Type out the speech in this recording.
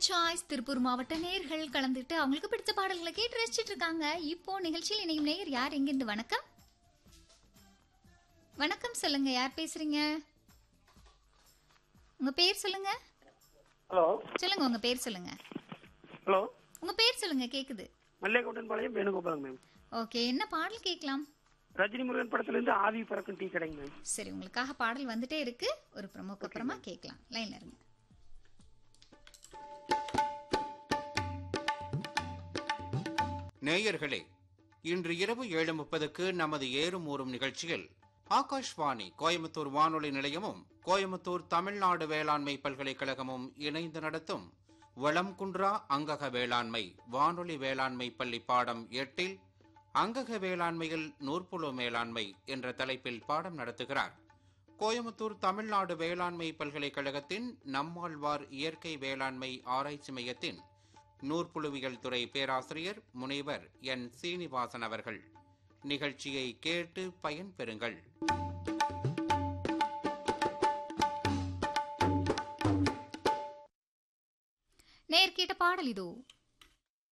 choice Tiruppur மாவட்ட நேர்கள் கலந்துட்டு அவங்களுக்கு பிடிச்ச பாடல்களை கேட்டு ரசிச்சிட்டு இருக்காங்க இப்போ நிகழ்ச்சியில் இணையும் நேயர் யார் எங்கிருந்து வணக்கம் வணக்கம் சொல்லுங்க யார் பேசுறீங்க உங்க பேர் சொல்லுங்க ஹலோ சொல்லுங்க உங்க பேர் சொல்லுங்க ஹலோ உங்க பேர் சொல்லுங்க கேக்குது மல்லிகைக்கோட்டன் பாளையம் வேணுகோபாலங்க மேம் ஓகே என்ன பாடல் கேட்கலாம் ரஜினி முருகன் படத்துலேருந்து ஆவி பறக்கும் டீ கடைங்க மேம் சரி உங்களுக்காக பாடல் வந்துட்டே இருக்கு ஒரு ப்ரமோக்கு அப்புறமா கேட்கலாம் லைன்ல இருங்க நேயர்களே இன்று இரவு ஏழு முப்பதுக்கு நமது ஏறும் ஊறும் நிகழ்ச்சியில் ஆகாஷ்வாணி கோயம்புத்தூர் வானொலி நிலையமும் கோயம்புத்தூர் தமிழ்நாடு வேளாண்மை பல்கலைக்கழகமும் இணைந்து நடத்தும் வளம் குன்றா அங்கக வேளாண்மை வானொலி வேளாண்மை பள்ளி பாடம் எட்டில் அங்கக வேளாண்மையில் நூற்புழு மேலாண்மை என்ற தலைப்பில் பாடம் நடத்துகிறார் கோயம்புத்தூர் தமிழ்நாடு வேளாண்மை பல்கலைக்கழகத்தின் நம்மாழ்வார் இயற்கை வேளாண்மை ஆராய்ச்சி மையத்தின் நூற்புழுவியல் துறை பேராசிரியர் முனைவர் என் சீனிவாசன் அவர்கள் நிகழ்ச்சியை கேட்டு பயன்பெறுங்கள் நேர் கேட்ட பாடல் இதோ